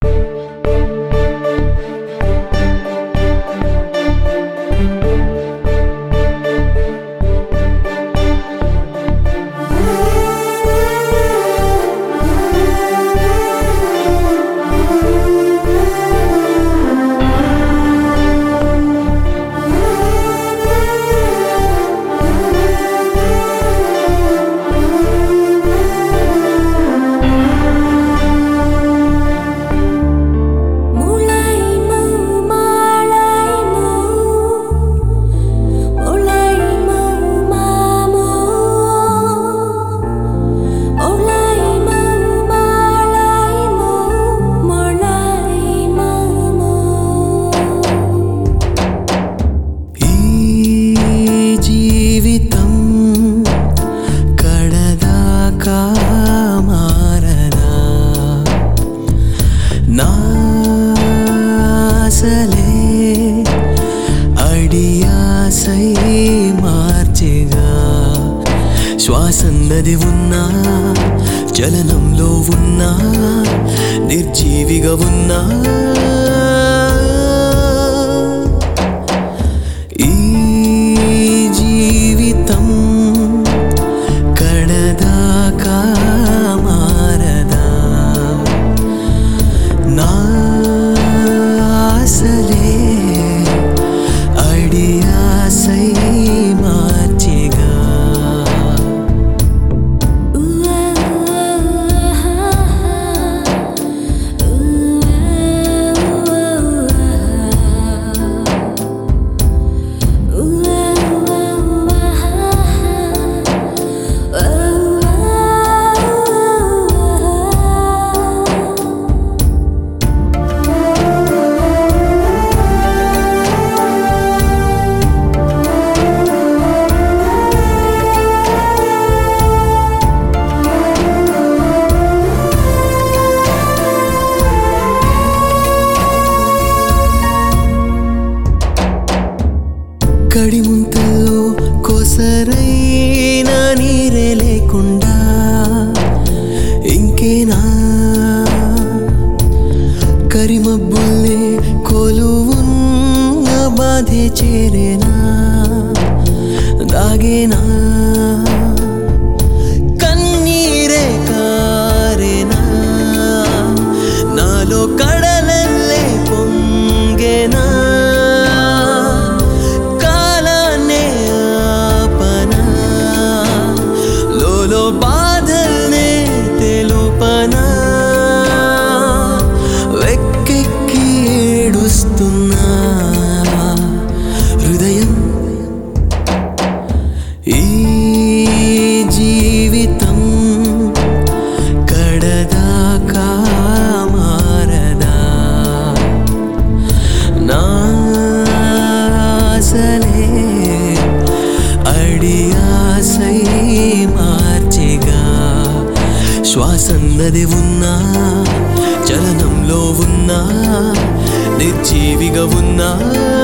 నాసలే అడియాసై మార్చెగా శ్వాసన్నది ఉన్నా చలనంలో ఉన్నా నిర్జీవిగా ఉన్నా ఈ జీవితం కడదాకా మారదా నా ఆశలే అడియాసై మార్చిగా కడిముంతల్లో కోసరైన నీరే లేకుండా ఇంకేనా కరిమబ్బుల్లే కొలువున్న బాధే చేరేనా దాగేనా కన్నీరే కారేనా నాలో కడలల్లే పొంగేనా కాలాన్నే ఆపనా లోలో బాధల్నే తెలుపనా వెక్కెక్కి ఏడుస్తున్నా హృదయం ఈ జీవితం కడదాకా మారదా నా ఆశలే అడియాసై మార్చిగా శ్వాసన్నది ఉన్నా చలనంలో ఉన్నా నిర్జీవిగా ఉన్నా